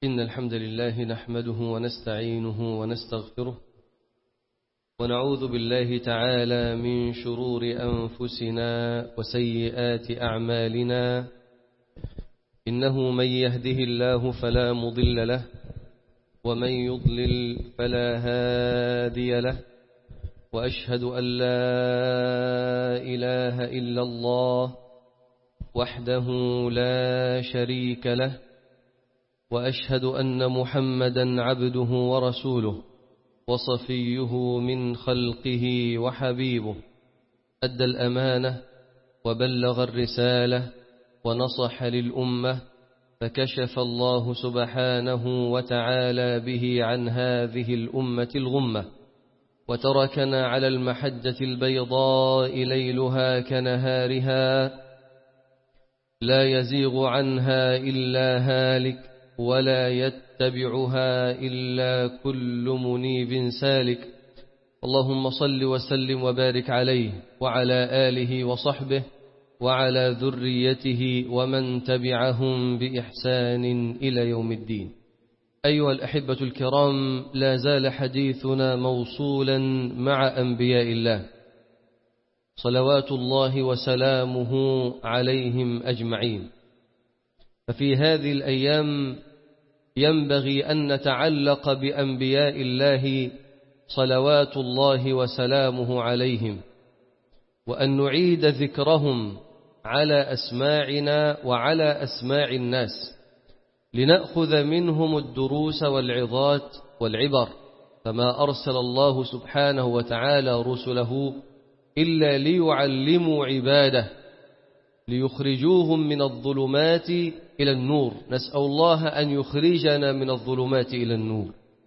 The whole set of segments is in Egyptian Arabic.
إن الحمد لله نحمده ونستعينه ونستغفره ونعوذ بالله تعالى من شرور أنفسنا وسيئات أعمالنا إنه من يهده الله فلا مضل له ومن يضلل فلا هادي له وأشهد أن لا إله إلا الله وحده لا شريك له وأشهد أن محمدا عبده ورسوله وصفيه من خلقه وحبيبه أدى الأمانة وبلغ الرسالة ونصح للأمة فكشف الله سبحانه وتعالى به عن هذه الأمة الغمة وتركنا على المحجة البيضاء ليلها كنهارها لا يزيغ عنها إلا هالك ولا يتبعها إلا كل منيب سالك اللهم صل وسلم وبارك عليه وعلى آله وصحبه وعلى ذريته ومن تبعهم بإحسان إلى يوم الدين أيها الأحبة الكرام لا زال حديثنا موصولا مع أنبياء الله صلوات الله وسلامه عليهم أجمعين ففي هذه الأيام ينبغي أن نتعلق بأنبياء الله صلوات الله وسلامه عليهم وأن نعيد ذكرهم على أسماعنا وعلى أسماع الناس لنأخذ منهم الدروس والعظات والعبر فما أرسل الله سبحانه وتعالى رسله إلا ليعلموا عباده ليخرجوهم من الظلمات إلى النور نسأل الله أن يخرجنا من الظلمات إلى النور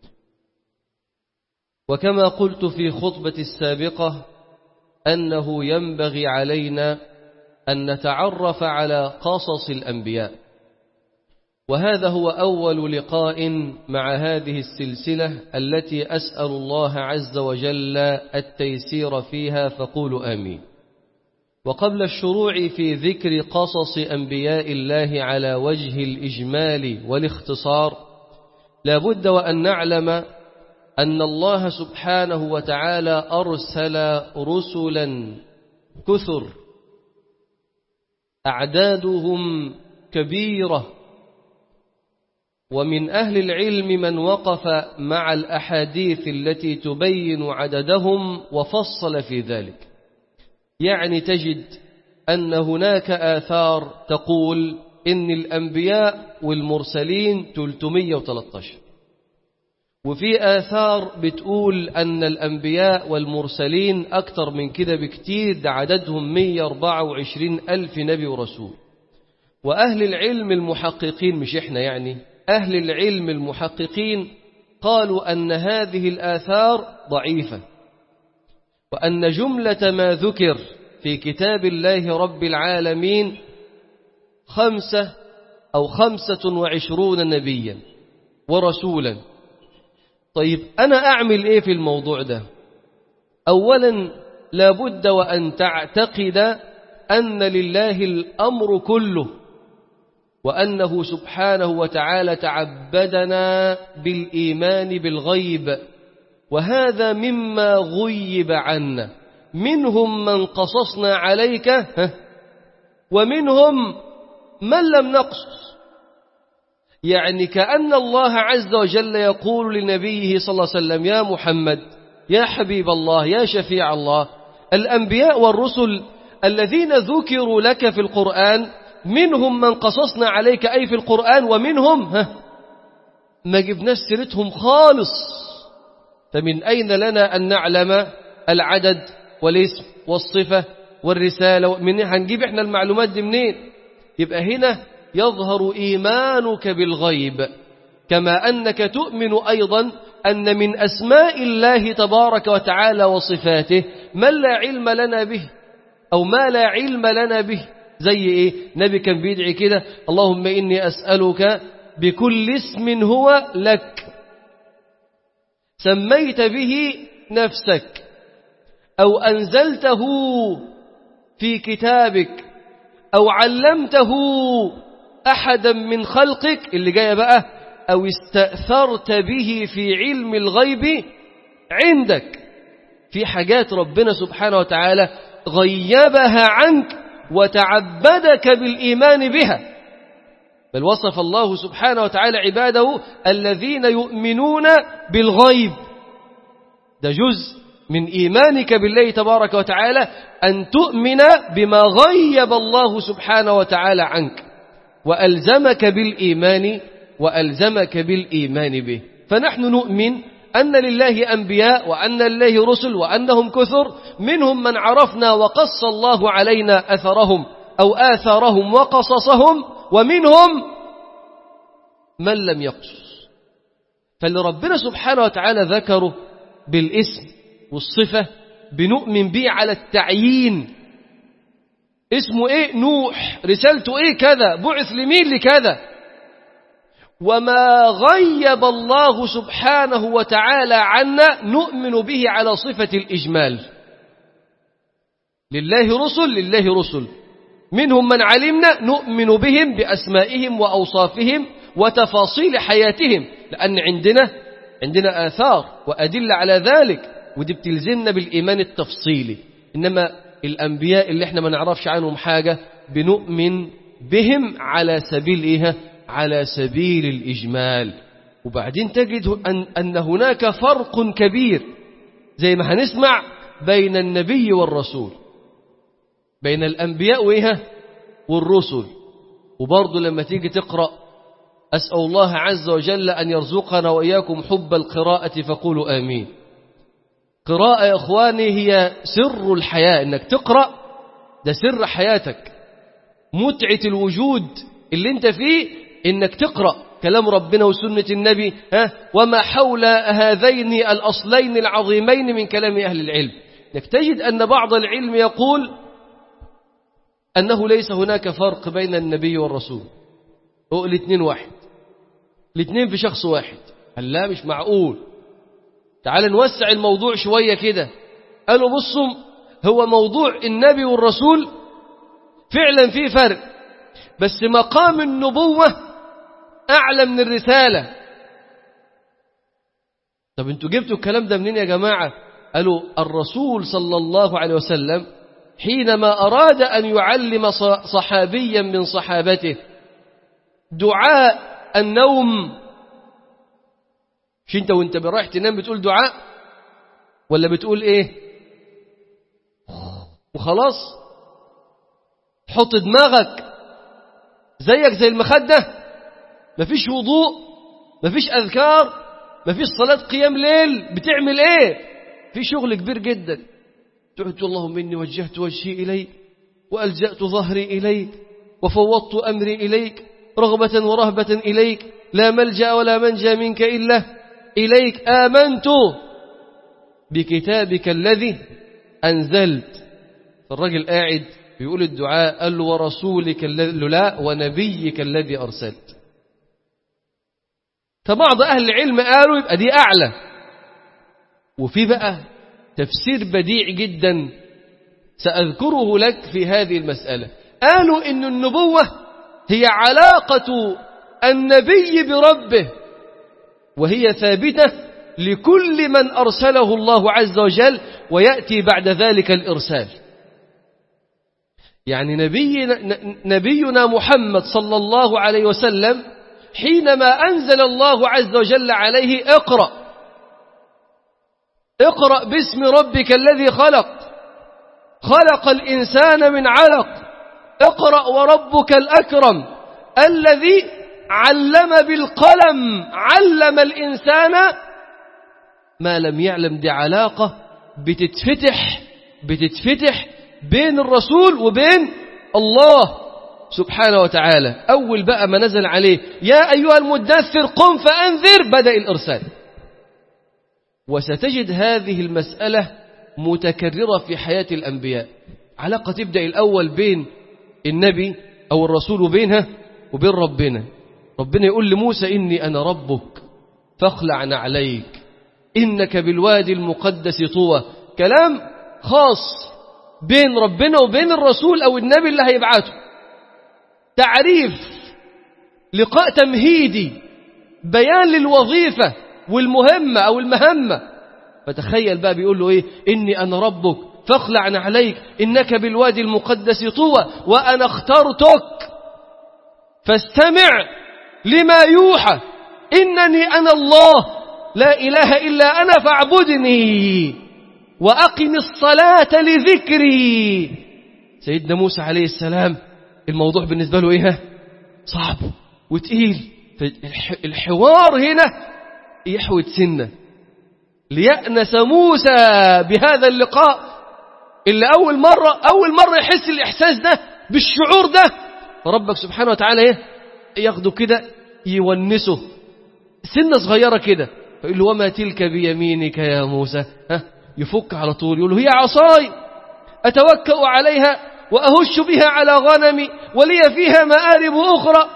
وكما قلت في خطبة السابقة أنه ينبغي علينا أن نتعرف على قصص الأنبياء وهذا هو أول لقاء مع هذه السلسلة التي أسأل الله عز وجل التيسير فيها فقولوا آمين وقبل الشروع في ذكر قصص أنبياء الله على وجه الإجمال والاختصار لابد وأن نعلم أن الله سبحانه وتعالى أرسل رسلا كثر أعدادهم كبيرة ومن أهل العلم من وقف مع الأحاديث التي تبين عددهم وفصل في ذلك يعني تجد أن هناك آثار تقول إن الأنبياء والمرسلين 313 وفي آثار بتقول أن الأنبياء والمرسلين أكثر من كده بكتير ده عددهم 124 ألف نبي ورسول وأهل العلم المحققين مش إحنا يعني أهل العلم المحققين قالوا أن هذه الآثار ضعيفة وأن جملة ما ذكر في كتاب الله رب العالمين خمسة أو خمسة وعشرون نبيا ورسولا طيب أنا أعمل إيه في الموضوع ده أولا لابد وأن تعتقد أن لله الأمر كله وأنه سبحانه وتعالى تعبدنا بالإيمان بالغيب وهذا مما غيب عنا منهم من قصصنا عليك ومنهم من لم نقصص يعني كأن الله عز وجل يقول لنبيه صلى الله عليه وسلم يا محمد يا حبيب الله يا شفيع الله الأنبياء والرسل الذين ذكروا لك في القرآن منهم من قصصنا عليك أي في القرآن ومنهم ها ما جبناش سيرتهم خالص فمن أين لنا أن نعلم العدد والاسم والصفة والرسالة من هنجيب احنا المعلومات دي منين يبقى هنا يظهر إيمانك بالغيب كما أنك تؤمن أيضا أن من أسماء الله تبارك وتعالى وصفاته من لا علم لنا به أو ما لا علم لنا به زي إيه نبي كان بيدعي كده اللهم إني أسألك بكل اسم هو لك سميت به نفسك أو أنزلته في كتابك أو علمته أحدا من خلقك اللي جاية بقى أو استأثرت به في علم الغيب عندك في حاجات ربنا سبحانه وتعالى غيبها عنك وتعبدك بالإيمان بها بل وصف الله سبحانه وتعالى عباده الذين يؤمنون بالغيب ده جزء من إيمانك بالله تبارك وتعالى أن تؤمن بما غيب الله سبحانه وتعالى عنك وألزمك بالإيمان وألزمك بالإيمان به فنحن نؤمن أن لله أنبياء وأن لله رسل وأنهم كثر منهم من عرفنا وقص الله علينا أثرهم أو آثارهم وقصصهم ومنهم من لم يقصص فاللي ربنا سبحانه وتعالى ذكره بالاسم والصفة بنؤمن به على التعيين اسمه ايه نوح رسالته ايه كذا بعث لمين لكذا وما غيب الله سبحانه وتعالى عنا نؤمن به على صفة الإجمال لله رسل لله رسل منهم من علمنا نؤمن بهم بأسمائهم وأوصافهم وتفاصيل حياتهم لأن عندنا عندنا آثار وأدلة على ذلك ودي بتلزمنا بالإيمان التفصيلي إنما الأنبياء اللي احنا ما نعرفش عنهم حاجة بنؤمن بهم على سبيل إيه على سبيل الإجمال وبعدين تجد أن, أن هناك فرق كبير زي ما هنسمع بين النبي والرسول بين الأنبياء وإيه والرسل وبرضه لما تيجي تقرأ أسأل الله عز وجل أن يرزقنا وإياكم حب القراءة فقولوا آمين قراءة يا إخواني هي سر الحياة إنك تقرأ ده سر حياتك متعة الوجود اللي انت فيه إنك تقرأ كلام ربنا وسنة النبي ها وما حول هذين الأصلين العظيمين من كلام أهل العلم إنك تجد أن بعض العلم يقول أنه ليس هناك فرق بين النبي والرسول هو الاثنين واحد الاثنين في شخص واحد قال لا مش معقول تعال نوسع الموضوع شوية كده قالوا بصوا هو موضوع النبي والرسول فعلا فيه فرق بس مقام النبوة أعلى من الرسالة طب انتوا جبتوا الكلام ده منين يا جماعة قالوا الرسول صلى الله عليه وسلم حينما أراد أن يعلم صحابيا من صحابته دعاء النوم مش انت وانت رايح تنام بتقول دعاء ولا بتقول ايه وخلاص حط دماغك زيك زي المخدة مفيش وضوء مفيش أذكار مفيش صلاة قيام ليل بتعمل ايه في شغل كبير جدا تقول اللهم إني وجهت وجهي إليك وألجأت ظهري إليك وفوضت أمري إليك رغبة ورهبة إليك لا ملجأ ولا منجى منك إلا إليك آمنت بكتابك الذي أنزلت فالرجل قاعد بيقول الدعاء قال له ورسولك الذي لا ونبيك الذي أرسلت فبعض أهل العلم قالوا يبقى دي أعلى وفي بقى تفسير بديع جدا سأذكره لك في هذه المسألة قالوا إن النبوة هي علاقة النبي بربه وهي ثابتة لكل من أرسله الله عز وجل ويأتي بعد ذلك الإرسال يعني نبينا, نبينا محمد صلى الله عليه وسلم حينما أنزل الله عز وجل عليه اقرأ اقرأ باسم ربك الذي خلق خلق الإنسان من علق اقرأ وربك الأكرم الذي علم بالقلم علم الإنسان ما لم يعلم دي علاقة بتتفتح بتتفتح بين الرسول وبين الله سبحانه وتعالى أول بقى ما نزل عليه يا أيها المدثر قم فأنذر بدأ الإرسال وستجد هذه المسألة متكررة في حياة الأنبياء علاقة تبدأ الأول بين النبي أو الرسول وبينها وبين ربنا ربنا يقول لموسى إني أنا ربك فاخلع عليك إنك بالوادي المقدس طوى كلام خاص بين ربنا وبين الرسول أو النبي اللي هيبعته تعريف لقاء تمهيدي بيان للوظيفة والمهمة أو المهمة فتخيل بقى بيقول له إيه إني أنا ربك فاخلع عليك إنك بالوادي المقدس طوى وأنا اخترتك فاستمع لما يوحى إنني أنا الله لا إله إلا أنا فاعبدني وأقم الصلاة لذكري سيدنا موسى عليه السلام الموضوع بالنسبة له إيه صعب وتقيل الحوار هنا يحوي سنة ليأنس موسى بهذا اللقاء اللي أول مرة أول مرة يحس الإحساس ده بالشعور ده فربك سبحانه وتعالى إيه ياخده كده يونسه سنة صغيرة كده فيقول له وما تلك بيمينك يا موسى ها يفك على طول يقول له هي عصاي أتوكأ عليها وأهش بها على غنمي ولي فيها مآرب أخرى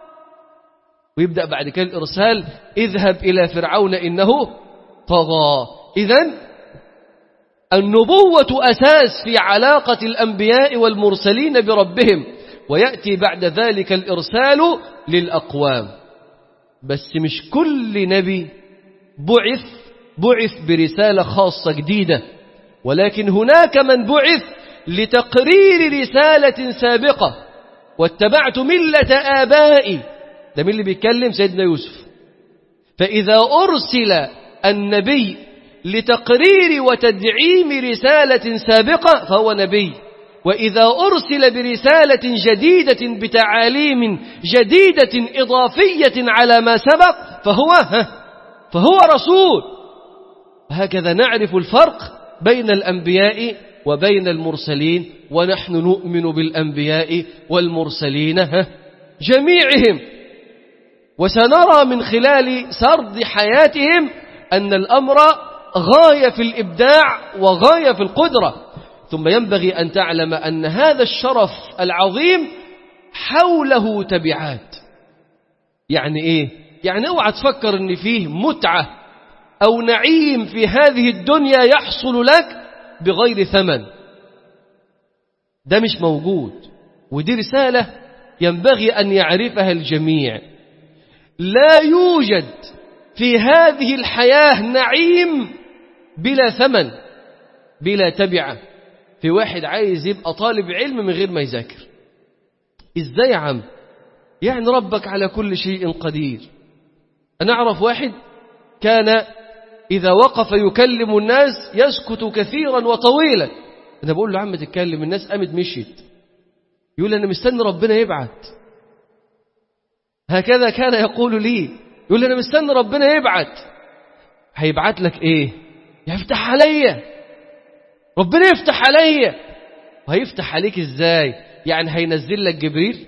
ويبدأ بعد كده الإرسال اذهب إلى فرعون إنه طغى إذا النبوة أساس في علاقة الأنبياء والمرسلين بربهم ويأتي بعد ذلك الإرسال للأقوام بس مش كل نبي بعث بعث برسالة خاصة جديدة ولكن هناك من بعث لتقرير رسالة سابقة واتبعت ملة آبائي ده مين اللي بيتكلم سيدنا يوسف فإذا أرسل النبي لتقرير وتدعيم رسالة سابقة فهو نبي وإذا أرسل برسالة جديدة بتعاليم جديدة إضافية على ما سبق فهو فهو رسول هكذا نعرف الفرق بين الأنبياء وبين المرسلين ونحن نؤمن بالأنبياء والمرسلين جميعهم وسنرى من خلال سرد حياتهم أن الأمر غاية في الإبداع وغاية في القدرة ثم ينبغي أن تعلم أن هذا الشرف العظيم حوله تبعات يعني إيه؟ يعني اوعى تفكر أن فيه متعة أو نعيم في هذه الدنيا يحصل لك بغير ثمن ده مش موجود ودي رسالة ينبغي أن يعرفها الجميع لا يوجد في هذه الحياة نعيم بلا ثمن بلا تبعة في واحد عايز يبقى طالب علم من غير ما يذاكر ازاي يا عم يعني ربك على كل شيء قدير أنا أعرف واحد كان إذا وقف يكلم الناس يسكت كثيرا وطويلا أنا بقول له عم تتكلم الناس قامت مشيت يقول أنا مستني ربنا يبعت هكذا كان يقول لي يقول أنا مستني ربنا يبعت هيبعت لك إيه يفتح عليا ربنا يفتح عليا وهيفتح عليك إزاي يعني هينزل لك جبريل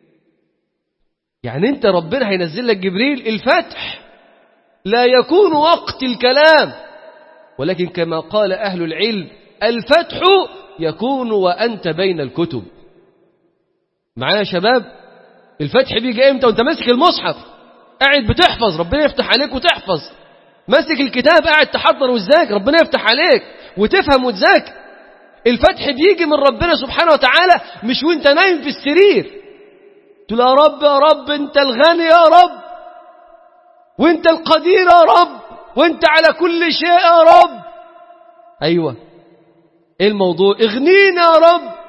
يعني أنت ربنا هينزل لك جبريل الفتح لا يكون وقت الكلام ولكن كما قال أهل العلم الفتح يكون وأنت بين الكتب معايا يا شباب الفتح بيجي امتى وانت ماسك المصحف قاعد بتحفظ ربنا يفتح عليك وتحفظ ماسك الكتاب قاعد تحضر وتذاكر ربنا يفتح عليك وتفهم وتذاكر الفتح بيجي من ربنا سبحانه وتعالى مش وانت نايم في السرير تقول يا رب يا رب انت الغني يا رب وانت القدير يا رب وانت على كل شيء يا رب ايوه ايه الموضوع اغنينا يا رب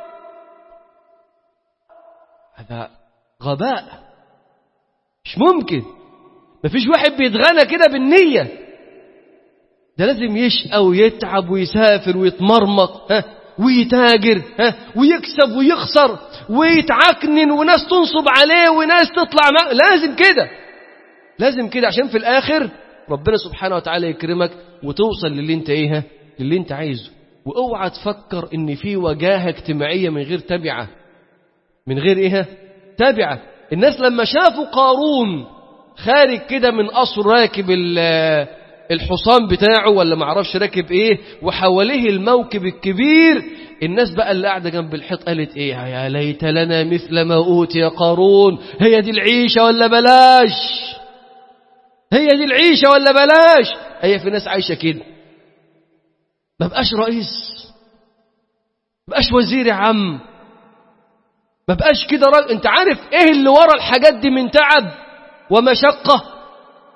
هذا غباء مش ممكن مفيش واحد بيتغنى كده بالنية ده لازم يشقى ويتعب ويسافر ويتمرمط ها ويتاجر ها ويكسب ويخسر ويتعكنن وناس تنصب عليه وناس تطلع ما لازم كده لازم كده عشان في الآخر ربنا سبحانه وتعالى يكرمك وتوصل للي انت ايه للي انت عايزه واوعى تفكر ان في وجاهة اجتماعية من غير تبعة من غير ايه تبعة الناس لما شافوا قارون خارج كده من قصر راكب الحصان بتاعه ولا معرفش راكب ايه وحواليه الموكب الكبير الناس بقى اللي قاعدة جنب الحيط قالت ايه يا ليت لنا مثل ما اوتي قارون هي دي العيشة ولا بلاش هي دي العيشة ولا بلاش هي في ناس عايشة كده ما بقاش رئيس ما بقاش وزير يا عم ما بقاش كده راجل انت عارف ايه اللي ورا الحاجات دي من تعب ومشقة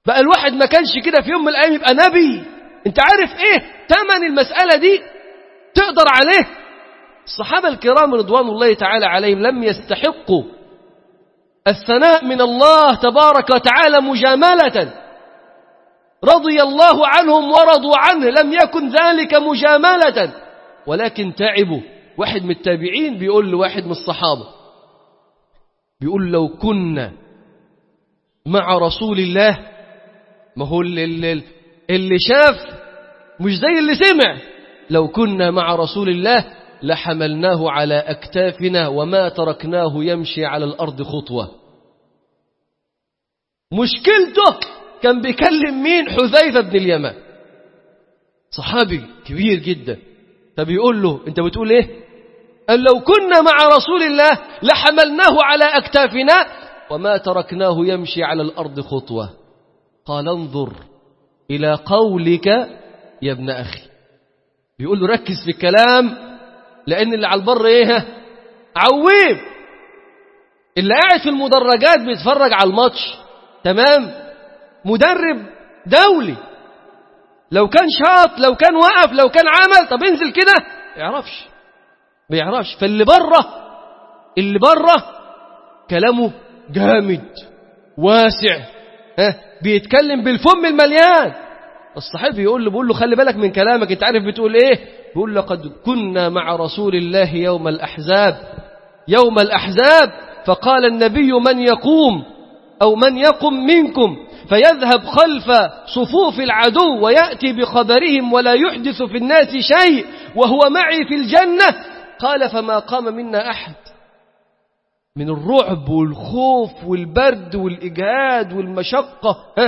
بقى الواحد ما كانش كده في يوم من الأيام يبقى نبي انت عارف ايه تمن المسألة دي تقدر عليه الصحابة الكرام رضوان الله تعالى عليهم لم يستحقوا الثناء من الله تبارك وتعالى مجاملة رضي الله عنهم ورضوا عنه لم يكن ذلك مجاملة ولكن تعبوا واحد من التابعين بيقول لواحد من الصحابة بيقول لو كنا مع رسول الله ما هو اللي, اللي, اللي شاف مش زي اللي سمع لو كنا مع رسول الله لحملناه على أكتافنا وما تركناه يمشي على الأرض خطوة مشكلته كان بيكلم مين حذيفة بن اليمان صحابي كبير جدا فبيقول له انت بتقول ايه قال لو كنا مع رسول الله لحملناه على أكتافنا وما تركناه يمشي على الأرض خطوة قال انظر إلى قولك يا ابن أخي بيقول له ركز في الكلام لأن اللي على البر إيه عويم اللي قاعد في المدرجات بيتفرج على الماتش تمام مدرب دولي لو كان شاط لو كان وقف لو كان عمل طب انزل كده ما يعرفش ما يعرفش فاللي بره اللي بره كلامه جامد واسع ها بيتكلم بالفم المليان الصحابي يقول له بيقول له خلي بالك من كلامك انت عارف بتقول ايه بيقول لقد كنا مع رسول الله يوم الأحزاب يوم الأحزاب فقال النبي من يقوم أو من يقم منكم فيذهب خلف صفوف العدو ويأتي بخبرهم ولا يحدث في الناس شيء وهو معي في الجنة قال فما قام منا أحد من الرعب والخوف والبرد والإجهاد والمشقة ها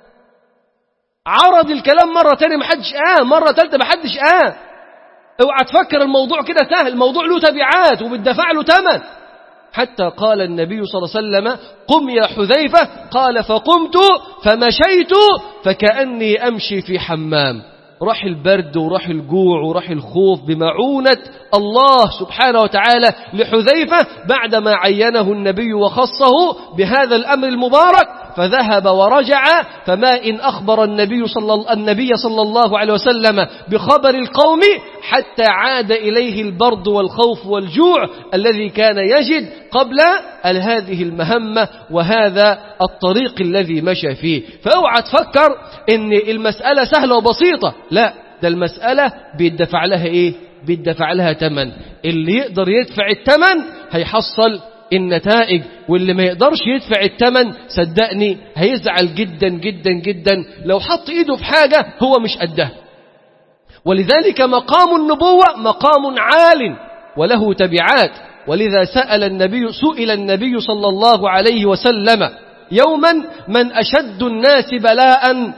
عرض الكلام مرة تانية محدش آه مرة تالتة محدش آه اوعى تفكر الموضوع كده سهل الموضوع له تبعات وبتدفع له ثمن حتى قال النبي صلى الله عليه وسلم قم يا حذيفة قال فقمت فمشيت فكأني أمشي في حمام راح البرد وراح الجوع وراح الخوف بمعونة الله سبحانه وتعالى لحذيفة بعدما عينه النبي وخصه بهذا الأمر المبارك فذهب ورجع فما إن أخبر النبي صلى, النبي صلى الله عليه وسلم بخبر القوم حتى عاد إليه البرد والخوف والجوع الذي كان يجد قبل هذه المهمة وهذا الطريق الذي مشى فيه فاوعى تفكر ان المسألة سهلة وبسيطة لا ده المسألة بيدفع لها ايه بيدفع لها تمن اللي يقدر يدفع التمن هيحصل النتائج واللي ما يقدرش يدفع التمن صدقني هيزعل جدا جدا جدا لو حط ايده في حاجة هو مش قدها ولذلك مقام النبوة مقام عال وله تبعات ولذا سأل النبي سئل النبي صلى الله عليه وسلم يوما من أشد الناس بلاء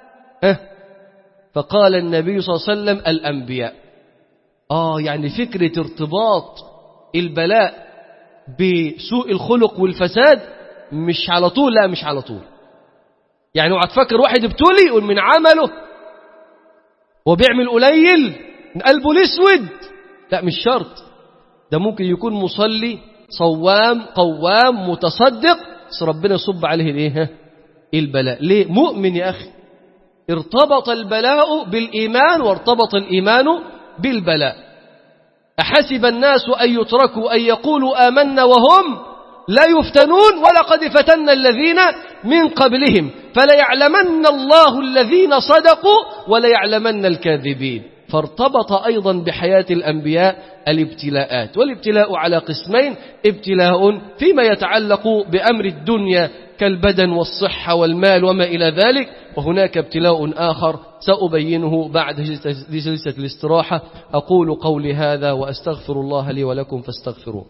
فقال النبي صلى الله عليه وسلم الأنبياء آه يعني فكرة ارتباط البلاء بسوء الخلق والفساد مش على طول لا مش على طول يعني اوعى تفكر واحد ابتلي يقول من عمله وبيعمل قليل من قلبه الاسود لا مش شرط ده ممكن يكون مصلي صوام قوام متصدق بس ربنا يصب عليه الايه البلاء ليه مؤمن يا اخي ارتبط البلاء بالايمان وارتبط الايمان بالبلاء احسب الناس ان يتركوا ان يقولوا امنا وهم لا يفتنون ولقد فتنا الذين من قبلهم فليعلمن الله الذين صدقوا وليعلمن الكاذبين فارتبط أيضا بحياة الأنبياء الابتلاءات والابتلاء على قسمين ابتلاء فيما يتعلق بأمر الدنيا كالبدن والصحة والمال وما إلى ذلك وهناك ابتلاء آخر سأبينه بعد جلسة الاستراحة أقول قولي هذا وأستغفر الله لي ولكم فاستغفروه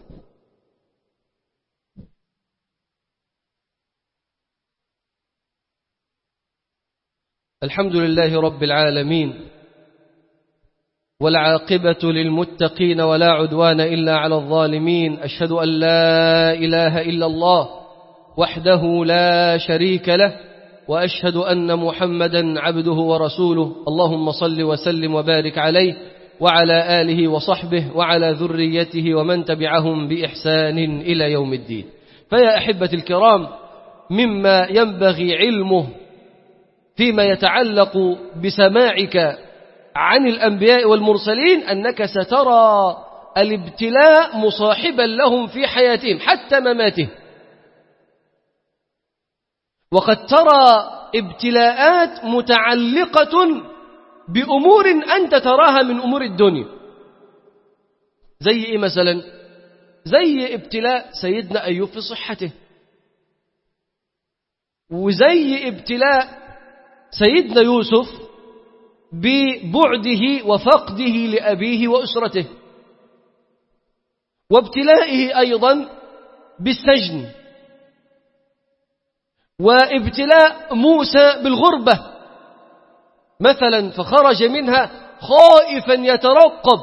الحمد لله رب العالمين والعاقبة للمتقين ولا عدوان إلا على الظالمين أشهد أن لا إله إلا الله وحده لا شريك له وأشهد أن محمدا عبده ورسوله اللهم صل وسلم وبارك عليه وعلى آله وصحبه وعلى ذريته ومن تبعهم بإحسان إلى يوم الدين فيا أحبة الكرام مما ينبغي علمه فيما يتعلق بسماعك عن الأنبياء والمرسلين أنك سترى الابتلاء مصاحبا لهم في حياتهم حتى مماتهم وقد ترى ابتلاءات متعلقة بأمور أنت تراها من أمور الدنيا زي إيه مثلا زي ابتلاء سيدنا أيوب في صحته وزي ابتلاء سيدنا يوسف ببعده وفقده لأبيه وأسرته وابتلائه أيضا بالسجن وابتلاء موسى بالغربة مثلا فخرج منها خائفا يترقب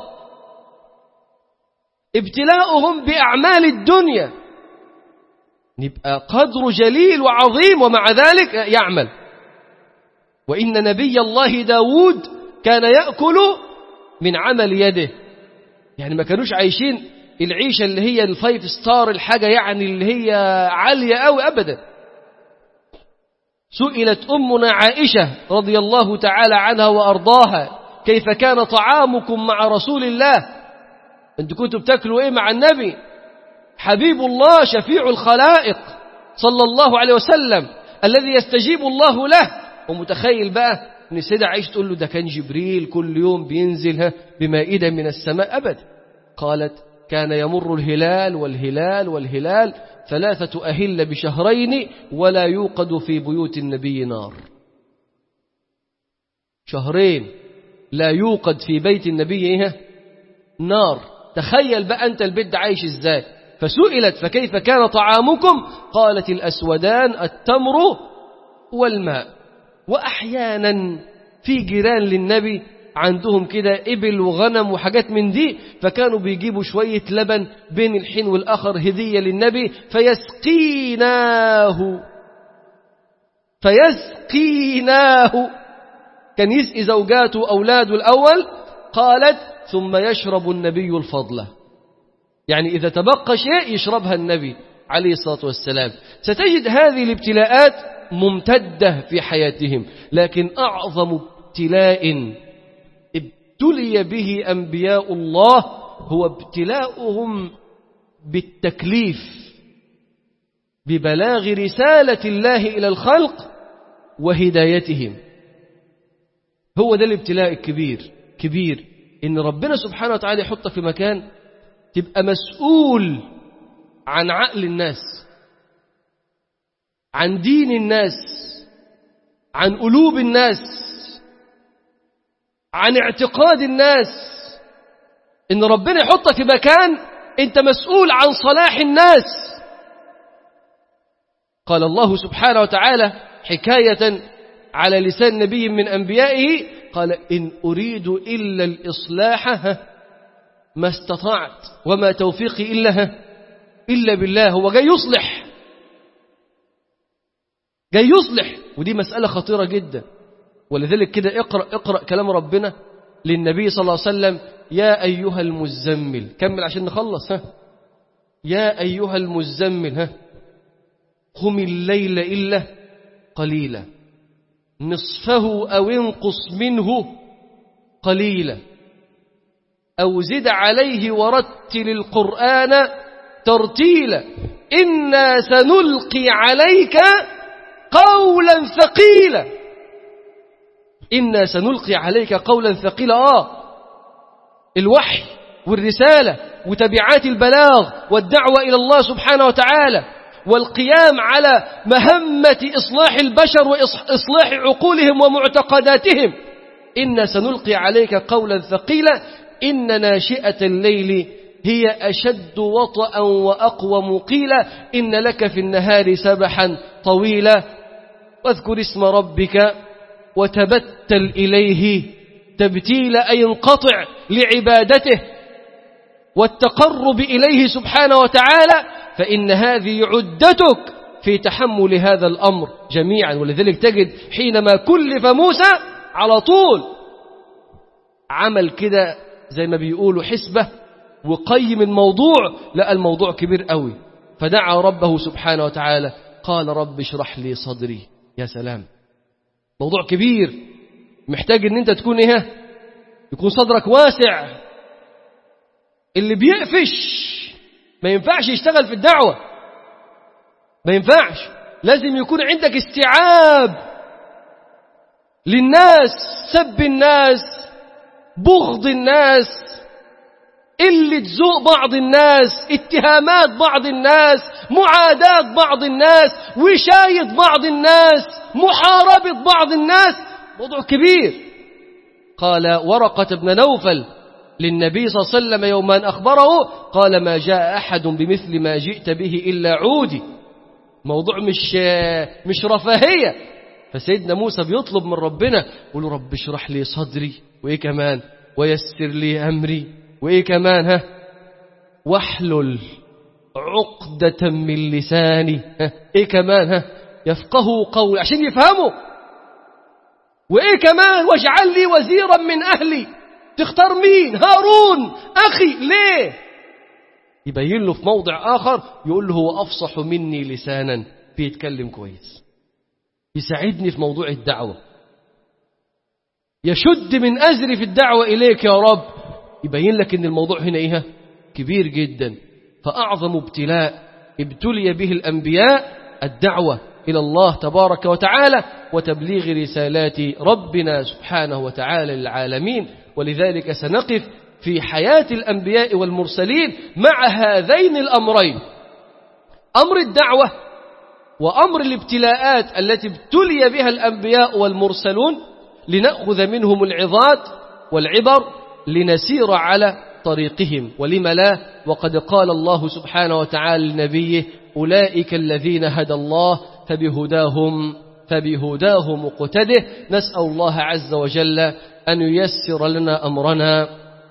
ابتلاؤهم بأعمال الدنيا نبقى قدر جليل وعظيم ومع ذلك يعمل وإن نبي الله داود كان يأكل من عمل يده يعني ما كانوش عايشين العيشة اللي هي الفايف ستار الحاجة يعني اللي هي عالية أوي أبدا سئلت أمنا عائشة رضي الله تعالى عنها وأرضاها كيف كان طعامكم مع رسول الله أنتوا كنتوا بتاكلوا إيه مع النبي حبيب الله شفيع الخلائق صلى الله عليه وسلم الذي يستجيب الله له ومتخيل بقى ان السيدة عائشة تقول له ده كان جبريل كل يوم بينزل بمائدة من السماء أبدا قالت كان يمر الهلال والهلال والهلال ثلاثة أهل بشهرين ولا يوقد في بيوت النبي نار شهرين لا يوقد في بيت النبي إيه؟ نار تخيل بقى أنت البيت ده عايش إزاي فسئلت فكيف كان طعامكم قالت الأسودان التمر والماء وأحيانا في جيران للنبي عندهم كده إبل وغنم وحاجات من دي فكانوا بيجيبوا شوية لبن بين الحين والآخر هدية للنبي فيسقيناه فيسقيناه كان يسقي زوجاته أولاده الأول قالت ثم يشرب النبي الفضلة يعني إذا تبقى شيء يشربها النبي عليه الصلاة والسلام ستجد هذه الابتلاءات ممتدة في حياتهم لكن أعظم ابتلاء ابتلي به أنبياء الله هو ابتلاؤهم بالتكليف ببلاغ رسالة الله إلى الخلق وهدايتهم هو ده الابتلاء الكبير كبير إن ربنا سبحانه وتعالى يحطك في مكان تبقى مسؤول عن عقل الناس عن دين الناس عن قلوب الناس عن اعتقاد الناس ان ربنا يحطك في مكان انت مسؤول عن صلاح الناس قال الله سبحانه وتعالى حكاية على لسان نبي من أنبيائه قال إن أريد إلا الإصلاح ما استطعت وما توفيقي إلا إلا بالله هو جاي يصلح جاي يصلح ودي مسألة خطيرة جدا ولذلك كده اقرأ اقرأ كلام ربنا للنبي صلى الله عليه وسلم يا أيها المزمل كمل عشان نخلص ها يا أيها المزمل ها قم الليل إلا قليلا نصفه أو انقص منه قليلا أو زد عليه ورتل القرآن ترتيلا إنا سنلقي عليك قولا ثقيلا إنا سنلقي عليك قولا ثقيلا آه الوحي والرسالة وتبعات البلاغ والدعوة إلى الله سبحانه وتعالى والقيام على مهمة إصلاح البشر وإصلاح عقولهم ومعتقداتهم إنا سنلقي عليك قولا ثقيلا إن ناشئة الليل هي أشد وطئا وأقوم قيلا إن لك في النهار سبحا طويلا واذكر اسم ربك وتبتل إليه تبتيل أي انقطع لعبادته والتقرب إليه سبحانه وتعالى فإن هذه عدتك في تحمل هذا الأمر جميعا ولذلك تجد حينما كلف موسى على طول عمل كده زي ما بيقولوا حسبة وقيم الموضوع لقى الموضوع كبير قوي فدعا ربه سبحانه وتعالى قال رب اشرح لي صدري يا سلام موضوع كبير محتاج ان انت تكون ايه يكون صدرك واسع اللي بيقفش ما ينفعش يشتغل في الدعوة ما ينفعش لازم يكون عندك استيعاب للناس سب الناس بغض الناس قلة ذوق بعض الناس اتهامات بعض الناس معاداة بعض الناس وشاية بعض الناس محاربة بعض الناس موضوع كبير قال ورقة بن نوفل للنبي صلى الله عليه وسلم يوم أن أخبره قال ما جاء أحد بمثل ما جئت به إلا عودي موضوع مش مش رفاهية فسيدنا موسى بيطلب من ربنا يقول له رب اشرح لي صدري وإيه كمان ويسر لي أمري وإيه كمان ها واحلل عقدة من لساني ها إيه كمان ها يفقهوا قولي عشان يفهموا وإيه كمان واجعل لي وزيرا من أهلي تختار مين هارون أخي ليه يبين له في موضع آخر يقول له هو أفصح مني لسانا بيتكلم كويس يساعدني في موضوع الدعوة يشد من أزري في الدعوة إليك يا رب يبين لك أن الموضوع هنا إيه كبير جدا فأعظم ابتلاء ابتلي به الأنبياء الدعوة إلى الله تبارك وتعالى وتبليغ رسالات ربنا سبحانه وتعالى للعالمين ولذلك سنقف في حياة الأنبياء والمرسلين مع هذين الأمرين أمر الدعوة وأمر الابتلاءات التي ابتلي بها الأنبياء والمرسلون لنأخذ منهم العظات والعبر لنسير على طريقهم ولم لا وقد قال الله سبحانه وتعالى لنبيه أولئك الذين هدى الله فبهداهم فبهداه مقتده نسأل الله عز وجل أن ييسر لنا أمرنا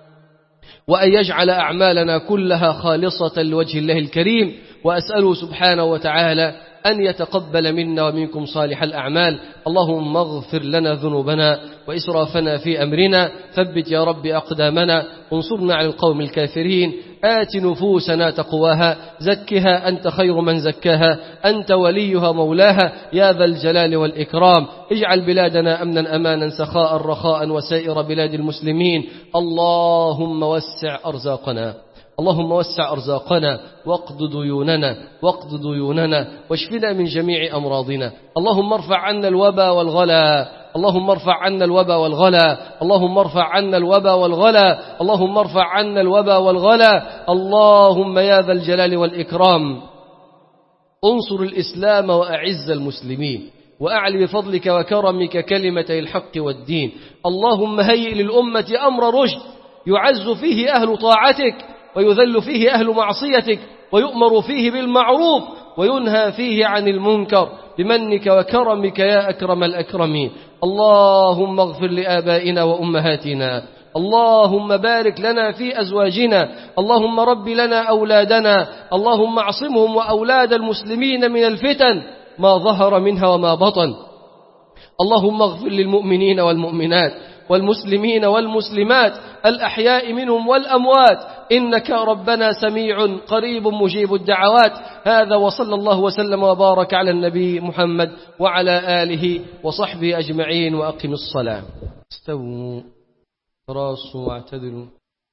وأن يجعل أعمالنا كلها خالصة لوجه الله الكريم وأسأله سبحانه وتعالى أن يتقبل منا ومنكم صالح الأعمال اللهم اغفر لنا ذنوبنا وإسرافنا في أمرنا ثبت يا رب أقدامنا انصرنا على القوم الكافرين آت نفوسنا تقواها زكها أنت خير من زكاها أنت وليها مولاها يا ذا الجلال والإكرام اجعل بلادنا أمنا أمانا سخاء رخاء وسائر بلاد المسلمين اللهم وسع أرزاقنا اللهم وسع أرزاقنا واقض ديوننا واقض ديوننا واشفنا من جميع أمراضنا اللهم ارفع عنا الوبا والغلا اللهم ارفع عنا الوبا والغلا اللهم ارفع عنا الوبا والغلا اللهم ارفع عنا الوبا والغلا اللهم يا ذا الجلال والإكرام انصر الإسلام وأعز المسلمين وأعل بفضلك وكرمك كلمتي الحق والدين اللهم هيئ للأمة أمر رشد يعز فيه أهل طاعتك ويذل فيه أهل معصيتك ويؤمر فيه بالمعروف وينهى فيه عن المنكر بمنك وكرمك يا أكرم الأكرمين اللهم اغفر لآبائنا وأمهاتنا اللهم بارك لنا في أزواجنا اللهم رب لنا أولادنا اللهم اعصمهم وأولاد المسلمين من الفتن ما ظهر منها وما بطن اللهم اغفر للمؤمنين والمؤمنات والمسلمين والمسلمات الأحياء منهم والأموات إنك ربنا سميع قريب مجيب الدعوات هذا وصلى الله وسلم وبارك على النبي محمد وعلى آله وصحبه أجمعين وأقم الصلاة استووا راسوا واعتدلوا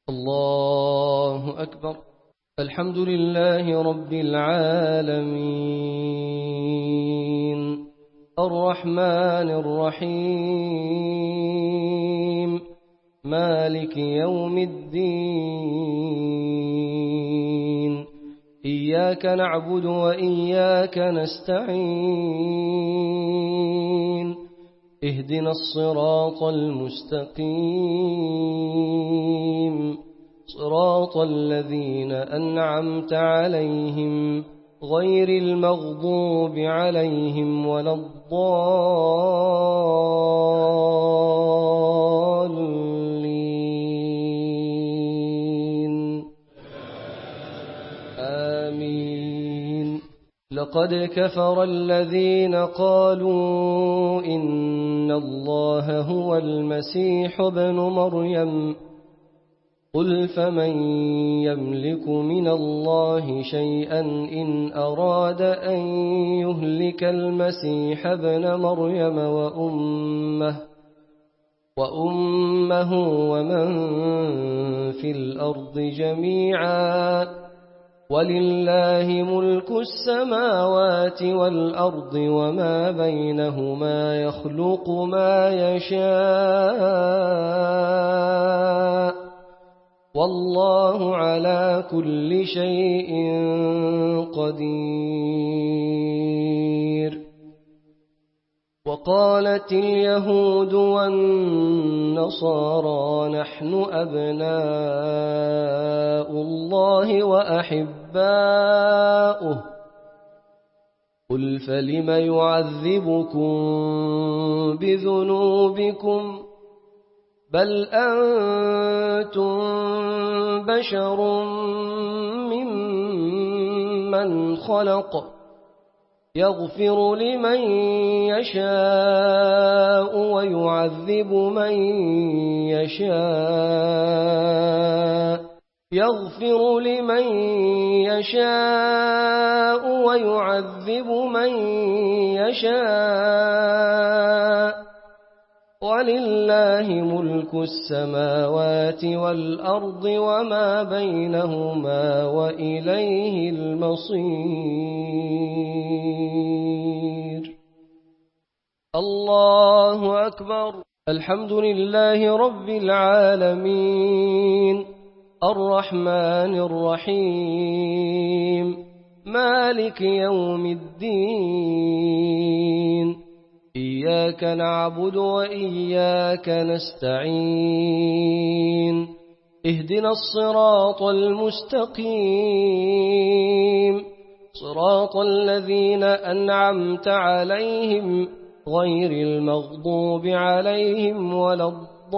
الله أكبر الحمد لله رب العالمين الرحمن الرحيم مالك يوم الدين إياك نعبد وإياك نستعين اهدنا الصراط المستقيم صراط الذين أنعمت عليهم غير المغضوب عليهم ولا الضالين آمين لقد كفر الذين قالوا إن الله هو المسيح ابن مريم قل فمن يملك من الله شيئا إن أراد أن يهلك المسيح ابن مريم وأمه وأمه ومن في الأرض جميعا ولله ملك السماوات والأرض وما بينهما يخلق ما يشاء والله على كل شيء قدير وقالت اليهود والنصارى نحن أبناء الله وأحباؤه قل فلم يعذبكم بذنوبكم بل أنتم بشر ممن خلق يغفر لمن يشاء ويعذب من يشاء يغفر لمن يشاء ويعذب من يشاء ولله ملك السماوات والأرض وما بينهما وإليه المصير الله أكبر الحمد لله رب العالمين الرحمن الرحيم مالك يوم الدين إياك نعبد وإياك نستعين اهدنا الصراط المستقيم صراط الذين أنعمت عليهم غير المغضوب عليهم ولا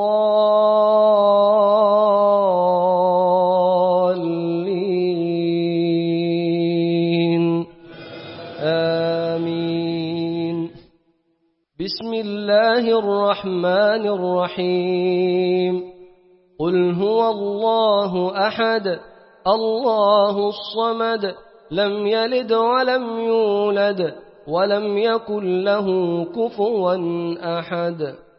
الضالين آمين بسم الله الرحمن الرحيم قل هو الله أحد الله الصمد لم يلد ولم يولد ولم يكن له كفوا أحد